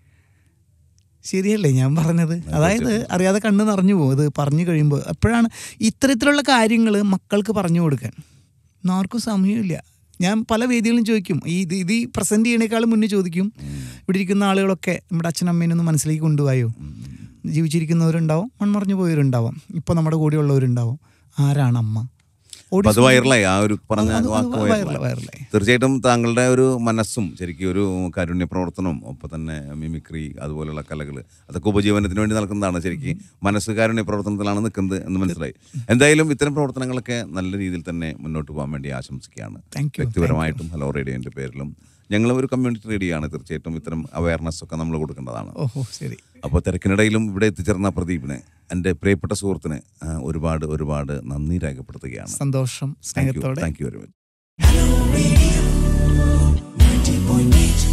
ശരിയല്ലേ ഞാൻ പറഞ്ഞത് അതായത് അറിയാതെ കണ്ണ് നിറഞ്ഞു പോകും ഇത് പറഞ്ഞു കഴിയുമ്പോൾ അപ്പോഴാണ് ഇത്തരത്തിലുള്ള കാര്യങ്ങൾ മക്കൾക്ക് പറഞ്ഞു കൊടുക്കാൻ ഇന്ന് ആർക്കും സമയമില്ല ഞാൻ പല വേദികളിലും ചോദിക്കും ഈ ഇത് ഇത് പ്രസൻറ്റ് ചെയ്യണേക്കാളും മുന്നേ ചോദിക്കും ഇവിടെ ഇരിക്കുന്ന ആളുകളൊക്കെ നമ്മുടെ അച്ഛനമ്മേനെ ഒന്ന് മനസ്സിലേക്ക് കൊണ്ടുപോയോ ജീവിച്ചിരിക്കുന്നവരുണ്ടാവും മൺമറഞ്ഞു പോയവരുണ്ടാവും ഇപ്പോൾ നമ്മുടെ കൂടെയുള്ളവരുണ്ടാവും ആരാണ് അമ്മ അപ്പൊ അത് വൈറലായി ആ ഒരു പറഞ്ഞ അത് അത് വാക്ക് വൈറലായി, വൈറലായി വൈറലായി. തീർച്ചയായിട്ടും താങ്കളുടെ ഒരു മനസ്സും ശരിക്കും ഒരു കാരുണ്യ പ്രവർത്തനവും ഒപ്പം തന്നെ മിമിക്രി അതുപോലുള്ള കലകൾ അതൊക്കെ ഉപജീവനത്തിന് വേണ്ടി നടക്കുന്നതാണ് ശരിക്കും മനസ്സ് കാരുണ്യ പ്രവർത്തനത്തിലാണ് നിൽക്കുന്നത് എന്ന് മനസ്സിലായി എന്തായാലും ഇത്തരം പ്രവർത്തനങ്ങളൊക്കെ നല്ല രീതിയിൽ തന്നെ മുന്നോട്ട് പോകാൻ വേണ്ടി ആശംസിക്കുകയാണ് Thank you, വ്യക്തിപരമായിട്ടും ഹലോ റേഡിയോൻ്റെ പേരിലും ഞങ്ങൾ ഒരു കമ്മ്യൂണിറ്റി റേഡിയോ ആണ് തീർച്ചയായിട്ടും ഇത്തരം അവയർനെസ് ഒക്കെ നമ്മൾ കൊടുക്കേണ്ടതാണ് ഓഹോ ശരി അപ്പോൾ തിരക്കിനിടയിലും ഇവിടെ എത്തിച്ചേർന്ന പ്രദീപിന് എൻ്റെ പ്രിയപ്പെട്ട സുഹൃത്തിന് ആ, ഒരുപാട് ഒരുപാട് നന്ദി രേഖപ്പെടുത്തുകയാണ് സന്തോഷം താങ്ക് യു സ്നേഹത്തോടെ thank you very much Hello Radio 90.8